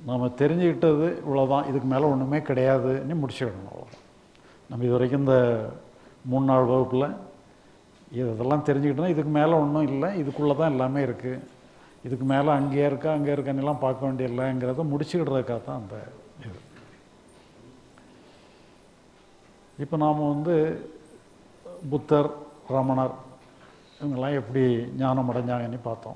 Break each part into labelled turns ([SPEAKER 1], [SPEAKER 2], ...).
[SPEAKER 1] நாம் தெரிஞ்சுக்கிட்டது இவ்வளோதான் இதுக்கு மேலே ஒன்றுமே கிடையாதுன்னு முடிச்சுக்கணும் அவ்வளோதான் நம்ம இது வரைக்கும் இந்த மூணு நாள் வகுப்பில் இதெல்லாம் தெரிஞ்சுக்கிட்டோம் இதுக்கு மேலே ஒன்றும் இல்லை இதுக்குள்ளே தான் எல்லாமே இருக்குது இதுக்கு மேலே அங்கேயே இருக்கா அங்கே இருக்கான்னெல்லாம் பார்க்க வேண்டியதில்லைங்கிறத முடிச்சுக்கிடுறதுக்காக தான் அந்த இது இப்போ நாம் வந்து புத்தர் ரமணர் இவங்கெல்லாம் எப்படி ஞானம் அடைஞ்சாங்கன்னு பார்த்தோம்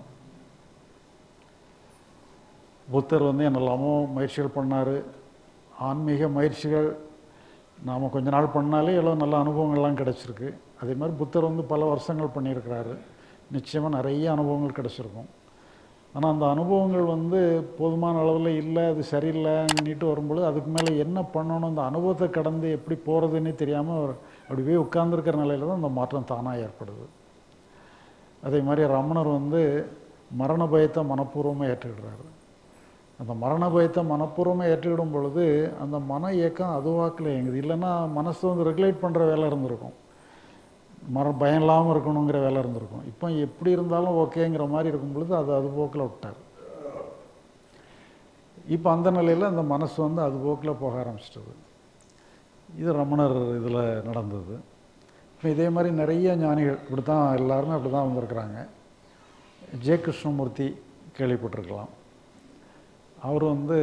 [SPEAKER 1] புத்தர் வந்து என்னெல்லாமோ முயற்சிகள் பண்ணார் ஆன்மீக முயற்சிகள் நாம் கொஞ்ச நாள் பண்ணாலே எவ்வளோ நல்ல அனுபவங்கள்லாம் கிடச்சிருக்கு அதே மாதிரி புத்தர் வந்து பல வருஷங்கள் பண்ணியிருக்கிறாரு நிச்சயமாக நிறைய அனுபவங்கள் கிடச்சிருக்கும் ஆனால் அந்த அனுபவங்கள் வந்து போதுமான அளவில் இல்லை அது சரியில்லைன்னுட்டு வரும்பொழுது அதுக்கு மேலே என்ன பண்ணணும் அந்த அனுபவத்தை கடந்து எப்படி போகிறதுன்னே தெரியாமல் அவர் அப்படியே உட்கார்ந்துருக்கிற நிலையில் தான் அந்த மாற்றம் தானாக ஏற்படுது அதே மாதிரி ரமணர் வந்து மரண பயத்தை மனப்பூர்வமாக ஏற்றுக்கிடுறாரு அந்த மரண பயத்தை மனப்பூர்வமாக ஏற்றுக்கிடும் பொழுது அந்த மன இயக்கம் அதுவாக்கில் இயங்குது இல்லைன்னா மனசு வந்து ரெகுலேட் பண்ணுற வேலை இருந்திருக்கும் மர பயம் இல்லாமல் இருக்கணுங்கிற வேலை இருந்திருக்கும் இப்போ எப்படி இருந்தாலும் ஓகேங்கிற மாதிரி இருக்கும் பொழுது அது அது போக்கில் விட்டார் இப்போ அந்த நிலையில் அந்த மனசு வந்து அது போக்கில் போக ஆரம்பிச்சிட்டது இது ரமணர் இதில் நடந்தது இப்போ இதே மாதிரி நிறைய ஞானிகள் இப்படி தான் எல்லாருமே அப்படி தான் வந்திருக்கிறாங்க ஜெய கிருஷ்ணமூர்த்தி கேள்விப்பட்டிருக்கலாம் அவர் வந்து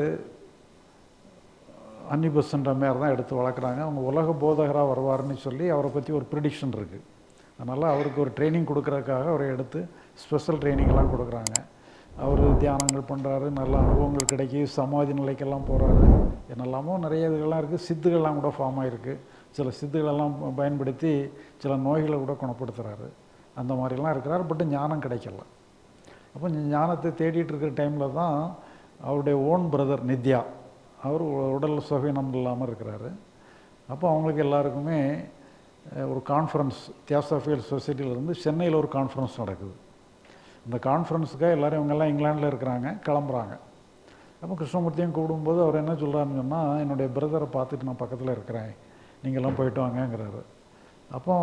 [SPEAKER 1] அன்னிபசன்ற மாரி தான் எடுத்து வளர்க்குறாங்க அவங்க உலக போதகராக வருவார்னு சொல்லி அவரை பற்றி ஒரு ப்ரிடிக்ஷன் இருக்குது அதனால் அவருக்கு ஒரு ட்ரைனிங் கொடுக்கறதுக்காக அவரை எடுத்து ஸ்பெஷல் ட்ரைனிங்லாம் கொடுக்குறாங்க அவர் தியானங்கள் பண்ணுறாரு நல்ல அனுபவங்கள் கிடைக்கி சமாதி நிலைக்கெல்லாம் போகிறாரு என்னெல்லாமோ நிறைய இதுகள்லாம் இருக்குது சித்துகள்லாம் கூட ஃபார்ம் ஆகிருக்கு சில சித்துகளெல்லாம் பயன்படுத்தி சில நோய்களை கூட குணப்படுத்துகிறாரு அந்த மாதிரிலாம் இருக்கிறார் பட் ஞானம் கிடைக்கல அப்போ ஞானத்தை தேடிட்டு இருக்கிற டைமில் தான் அவருடைய ஓன் பிரதர் நித்யா அவர் உடல் சுகவீனம் இல்லாமல் இருக்கிறாரு அப்போ அவங்களுக்கு எல்லாருக்குமே ஒரு கான்ஃபரன்ஸ் தியாசோஃபியல் சொசைட்டியிலேருந்து சென்னையில் ஒரு கான்ஃபரன்ஸ் நடக்குது இந்த கான்ஃபரன்ஸுக்காக எல்லோரும் இவங்கெல்லாம் இங்கிலாண்டில் இருக்கிறாங்க கிளம்புறாங்க அப்போ கிருஷ்ணமூர்த்தியும் கூப்பிடும்போது அவர் என்ன சொல்கிறாருன்னு சொன்னால் என்னுடைய பிரதரை பார்த்துட்டு நான் பக்கத்தில் இருக்கிறேன் நீங்கள்லாம் போயிட்டு வாங்கங்கிறாரு அப்போ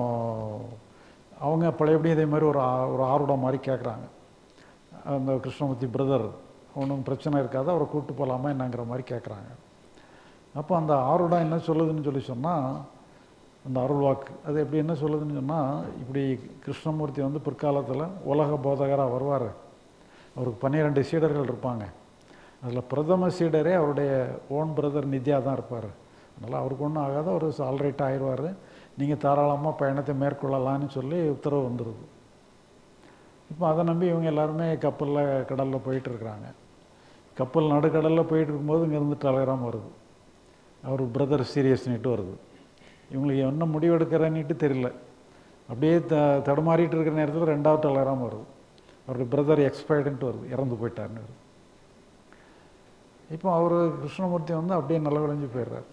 [SPEAKER 1] அவங்க பழையபடி இதே மாதிரி ஒரு ஒரு ஆர்வடம் மாதிரி கேட்குறாங்க அந்த கிருஷ்ணமூர்த்தி பிரதர் ஒன்றும் பிரச்சனை இருக்காது அவரை கூப்பிட்டு போகலாமா என்னங்கிற மாதிரி கேட்குறாங்க அப்போ அந்த ஆர்வடம் என்ன சொல்லுதுன்னு சொல்லி சொன்னால் அந்த அருள் வாக்கு அது எப்படி என்ன சொல்லுதுன்னு சொன்னால் இப்படி கிருஷ்ணமூர்த்தி வந்து பிற்காலத்தில் உலக போதகராக வருவார் அவருக்கு பன்னிரெண்டு சீடர்கள் இருப்பாங்க அதில் பிரதம சீடரே அவருடைய ஓன் பிரதர் நித்யா தான் இருப்பார் அதனால் அவருக்கு ஒன்றும் ஆகாத ஒரு ஆல்ரைட் ஆயிடுவார் நீங்கள் தாராளமாக பயணத்தை மேற்கொள்ளலான்னு சொல்லி உத்தரவு வந்துடுது இப்போ அதை நம்பி இவங்க எல்லாருமே கப்பலில் கடலில் போயிட்டு இருக்கிறாங்க கப்பல் நடுக்கடலில் போயிட்டு இருக்கும்போது இங்கேருந்து டெலகிராம் வருது அவர் பிரதர் சீரியஸ்னிட்டு வருது இவங்களுக்கு என்ன முடிவெடுக்கிறேன்னுட்டு தெரியல அப்படியே த தடுமாறிட்டு இருக்கிற நேரத்தில் ரெண்டாவது டெலகிராம் வருது அவருடைய பிரதர் எக்ஸ்பயர்டுன்ட்டு வருது இறந்து போயிட்டார்னு வருது இப்போ அவர் கிருஷ்ணமூர்த்தி வந்து அப்படியே நல்ல விளைஞ்சு போயிடுறாரு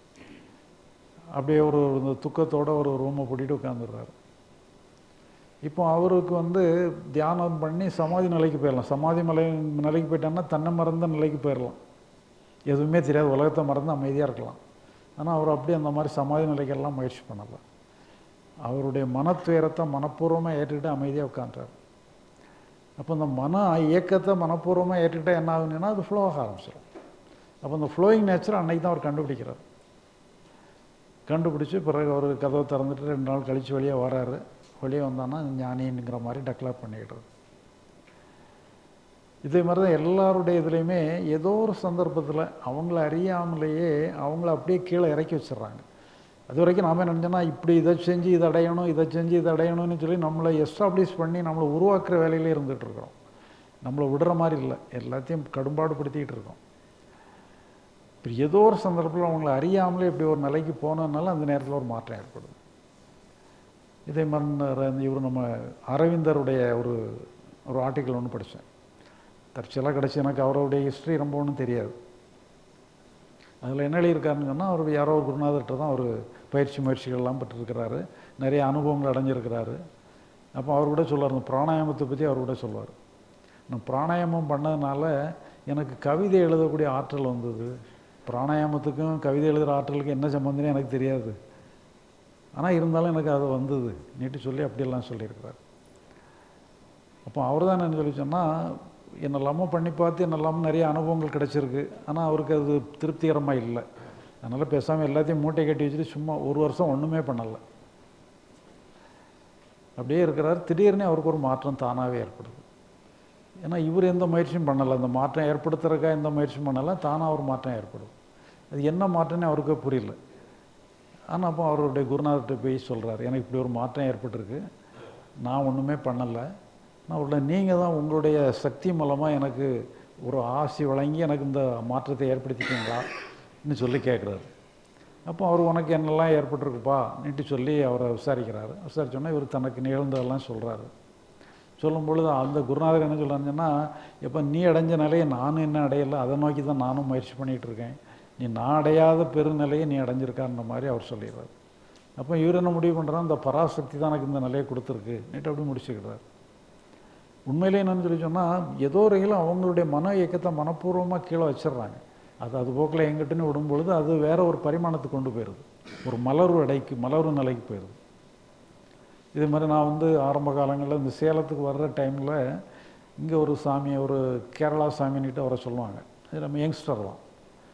[SPEAKER 1] அப்படியே ஒரு இந்த துக்கத்தோடு ஒரு ரூமை பூட்டிட்டு உட்காந்துடுறாரு இப்போ அவருக்கு வந்து தியானம் பண்ணி சமாதி நிலைக்கு போயிடலாம் சமாதி மலை நிலைக்கு போயிட்டான்னா தன்னை மறந்த நிலைக்கு போயிடலாம் எதுவுமே தெரியாது உலகத்தை மறந்து அமைதியாக இருக்கலாம் ஆனால் அவர் அப்படியே அந்த மாதிரி சமாதி நிலைக்கெல்லாம் முயற்சி பண்ணலை அவருடைய மனத்துயரத்தை மனப்பூர்வமாக ஏற்றுக்கிட்டு அமைதியாக உட்காந்துறாரு அப்போ இந்த மன இயக்கத்தை மனப்பூர்வமாக ஏற்றுக்கிட்டால் என்ன ஆகுதுன்னா அது ஃப்ளோ ஆக ஆரம்பிச்சிடும் அப்போ இந்த ஃப்ளோயிங் நேச்சர் அன்னைக்கு தான் அவர் கண்டுபிடிக்கிறார் கண்டுபிடிச்சி பிறகு அவர் கதவை திறந்துட்டு ரெண்டு நாள் கழித்து வெளியே வராரு வெளியே வந்தான்னா ஞானிங்கிற மாதிரி டெக்ளேர் பண்ணிடுறது இதே மாதிரி தான் எல்லாருடைய இதுலேயுமே ஏதோ ஒரு சந்தர்ப்பத்தில் அவங்கள அறியாமலேயே அவங்கள அப்படியே கீழே இறக்கி வச்சிடுறாங்க அது வரைக்கும் நாம நினச்சோன்னா இப்படி இதை செஞ்சு இதை அடையணும் இதை செஞ்சு இதை அடையணும்னு சொல்லி நம்மளை எஸ்டாப்ளிஷ் பண்ணி நம்மளை உருவாக்குற வேலையிலே இருந்துகிட்ருக்குறோம் நம்மளை விடுற மாதிரி இல்லை எல்லாத்தையும் கடும்பாடுபடுத்திக்கிட்டு இருக்கோம் இப்போ ஏதோ ஒரு சந்தர்ப்பத்தில் அவங்கள அறியாமலே இப்படி ஒரு நிலைக்கு போனதுனால அந்த நேரத்தில் ஒரு மாற்றம் ஏற்படுது இதே மாதிரி இவர் நம்ம அரவிந்தருடைய ஒரு ஒரு ஆர்டிக்கல் ஒன்று படித்தேன் தற்செயலாக கிடச்சி எனக்கு அவருடைய ஹிஸ்ட்ரி ரொம்ப ஒன்றும் தெரியாது அதில் என்ன எழுதியிருக்காருன்னு சொன்னால் அவர் யாரோ ஒரு குருநாதர்கிட்ட தான் அவர் பயிற்சி முயற்சிகள்லாம் பெற்றிருக்கிறாரு நிறைய அனுபவங்கள் அடைஞ்சிருக்கிறாரு அப்போ அவர் கூட சொல்லுவார் இந்த பிராணாயாமத்தை பற்றி அவர் கூட சொல்லுவார் நான் பிராணாயாமம் பண்ணதுனால எனக்கு கவிதை எழுதக்கூடிய ஆற்றல் வந்தது பிராணாயாமத்துக்கும் கவிதை எழுதுகிற ஆற்றலுக்கும் என்ன சம்மந்தம்னு எனக்கு தெரியாது ஆனால் இருந்தாலும் எனக்கு அது வந்தது நீட்டு சொல்லி அப்படியெல்லாம் சொல்லியிருக்கிறார் அப்போ அவர் தான் என்ன சொல்லி சொன்னால் என்னெல்லாமோ பண்ணி பார்த்து என்னெல்லாமோ நிறைய அனுபவங்கள் கிடச்சிருக்கு ஆனால் அவருக்கு அது திருப்திகரமாக இல்லை அதனால் பேசாமல் எல்லாத்தையும் மூட்டை கட்டி வச்சுட்டு சும்மா ஒரு வருஷம் ஒன்றுமே பண்ணலை அப்படியே இருக்கிறார் திடீர்னு அவருக்கு ஒரு மாற்றம் தானாகவே ஏற்படுது ஏன்னா இவர் எந்த முயற்சியும் பண்ணலை அந்த மாற்றம் ஏற்படுத்துறதுக்காக எந்த முயற்சியும் பண்ணலை தானாக ஒரு மாற்றம் ஏற்படும் அது என்ன மாற்றம்னு அவருக்கே புரியல ஆனால் அப்போ அவருடைய குருநாதர்கிட்ட போய் சொல்கிறார் எனக்கு இப்படி ஒரு மாற்றம் ஏற்பட்டிருக்கு நான் ஒன்றுமே பண்ணலை நான் உள்ள நீங்கள் தான் உங்களுடைய சக்தி மூலமாக எனக்கு ஒரு ஆசி வழங்கி எனக்கு இந்த மாற்றத்தை ஏற்படுத்திட்டீங்களான்னு சொல்லி கேட்குறாரு அப்போ அவர் உனக்கு என்னெல்லாம் ஏற்பட்டிருக்குப்பா நீட்டு சொல்லி அவரை விசாரிக்கிறாரு விசாரிச்சோன்னா இவர் தனக்கு நிகழ்ந்ததெல்லாம் சொல்கிறாரு சொல்லும் பொழுது அந்த குருநாதர் என்ன சொல்கிறாருன்னா எப்போ நீ அடைஞ்ச நிலையை நானும் என்ன அடையலை அதை நோக்கி தான் நானும் முயற்சி பண்ணிகிட்டு இருக்கேன் நீ நான் அடையாத பெருநிலையை நீ அடைஞ்சிருக்கான்ற மாதிரி அவர் சொல்லிடுறாரு அப்போ இவர் என்ன முடிவு பண்ணுறாரு இந்த பராசக்தி தான் எனக்கு இந்த நிலையை கொடுத்துருக்கு நீட்டு அப்படி முடிச்சுக்கிறார் உண்மையிலே என்னன்னு சொல்லி சொன்னால் ஏதோ வரையிலும் அவங்களுடைய மன இயக்கத்தை மனப்பூர்வமாக கீழே வச்சிடுறாங்க அது அது போக்கில் எங்கிட்டன்னு விடும் பொழுது அது வேற ஒரு பரிமாணத்துக்கு கொண்டு போயிடுது ஒரு மலர்வு அடைக்கு மலர்வு நிலைக்கு போயிடுது இது மாதிரி நான் வந்து ஆரம்ப காலங்களில் இந்த சேலத்துக்கு வர்ற டைமில் இங்கே ஒரு சாமி ஒரு கேரளா சாமின்னுட்டு அவரை சொல்லுவாங்க இது நம்ம யங்ஸ்டர் தான்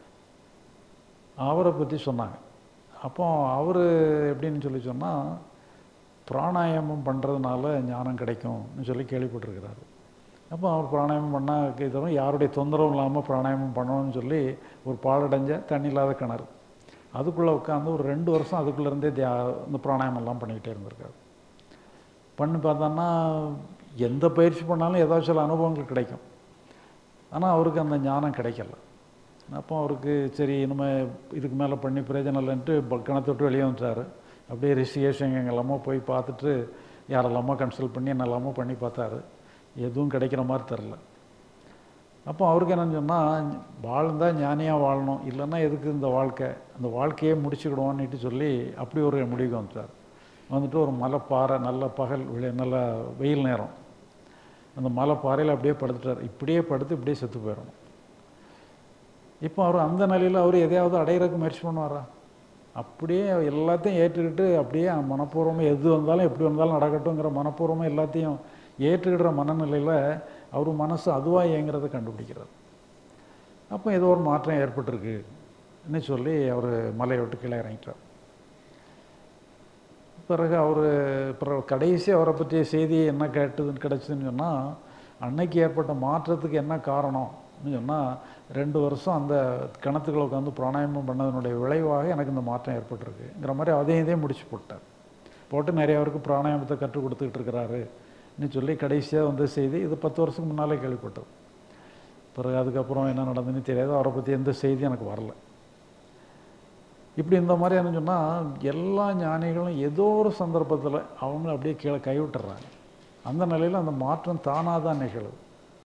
[SPEAKER 1] அவரை பற்றி சொன்னாங்க அப்போ அவர் எப்படின்னு சொல்லி சொன்னால் பிராணாயாமம் பண்ணுறதுனால ஞானம் கிடைக்கும்னு சொல்லி கேள்விப்பட்டிருக்கிறாரு அப்போ அவர் பிராணாயாமம் பண்ணால் தரும் யாருடைய தொந்தரவும் இல்லாமல் பிராணாயாமம் பண்ணணும்னு சொல்லி ஒரு பாலடைஞ்ச தண்ணி இல்லாத கிணறு அதுக்குள்ளே உட்காந்து ஒரு ரெண்டு வருஷம் அதுக்குள்ளேருந்தே தியா இந்த பிராணாயாமம்லாம் பண்ணிக்கிட்டே இருந்திருக்காரு பண்ணி பார்த்தோன்னா எந்த பயிற்சி பண்ணாலும் ஏதாச்சும் சில அனுபவங்கள் கிடைக்கும் ஆனால் அவருக்கு அந்த ஞானம் கிடைக்கல அப்போ அவருக்கு சரி இனிமேல் இதுக்கு மேலே பண்ணி பிரயோஜனம் இல்லைன்ட்டு கிணத்தை விட்டு வெளியே வந்துட்டார் அப்படியே ரிஷிகேஷ் எங்கெல்லாமோ போய் பார்த்துட்டு யாரெல்லாமோ கன்சல்ட் பண்ணி என்னெல்லாமோ பண்ணி பார்த்தாரு எதுவும் கிடைக்கிற மாதிரி தெரில அப்போ அவருக்கு என்னன்னு சொன்னால் வாழ்ந்தால் ஞானியாக வாழணும் இல்லைன்னா எதுக்கு இந்த வாழ்க்கை அந்த வாழ்க்கையே முடிச்சுக்கிடுவோன்னுட்டு சொல்லி அப்படி ஒரு முடிவுக்கு வந்துட்டார் வந்துட்டு ஒரு மலைப்பாறை நல்ல பகல் வெளி நல்ல வெயில் நேரம் அந்த மலைப்பாறையில் அப்படியே படுத்துட்டார் இப்படியே படுத்து இப்படியே செத்து போயிடணும் இப்போ அவர் அந்த நிலையில் அவர் எதையாவது அடையிறதுக்கு முயற்சி பண்ணுவாரா அப்படியே எல்லாத்தையும் ஏற்றுக்கிட்டு அப்படியே மனப்பூர்வமாக எது வந்தாலும் எப்படி வந்தாலும் நடக்கட்டுங்கிற மனப்பூர்வமாக எல்லாத்தையும் ஏற்றுக்கிற மனநிலையில் அவர் மனசு அதுவாக இயங்கிறத கண்டுபிடிக்கிறார் அப்போ ஏதோ ஒரு மாற்றம் ஏற்பட்டிருக்குன்னு சொல்லி அவர் மலையை விட்டு கீழே இறங்கிட்டார் பிறகு அவர் பிறகு கடைசி அவரை பற்றிய செய்தி என்ன கேட்டதுன்னு கிடச்சிதுன்னு சொன்னால் அன்னைக்கு ஏற்பட்ட மாற்றத்துக்கு என்ன காரணம்னு சொன்னால் ரெண்டு வருஷம் அந்த கிணத்துக்களை உட்காந்து பிராணாயாமம் பண்ணதனுடைய விளைவாக எனக்கு இந்த மாற்றம் ஏற்பட்டிருக்குங்கிற மாதிரி அதையும் இதையும் முடிச்சு போட்டார் போட்டு நிறைய பேருக்கு பிராணாயாமத்தை கற்றுக் கொடுத்துக்கிட்டு இருக்கிறாருன்னு சொல்லி கடைசியாக வந்த செய்தி இது பத்து வருஷத்துக்கு முன்னாலே கேள்விப்பட்டது பிறகு அதுக்கப்புறம் என்ன நடந்ததுன்னு தெரியாது அவரை பற்றி எந்த செய்தி எனக்கு வரல இப்படி இந்த மாதிரி என்ன சொன்னால் எல்லா ஞானிகளும் ஏதோ ஒரு சந்தர்ப்பத்தில் அவங்கள அப்படியே கீழே கைவிட்டுறாங்க அந்த நிலையில் அந்த மாற்றம் தானாக தான் நிகழுது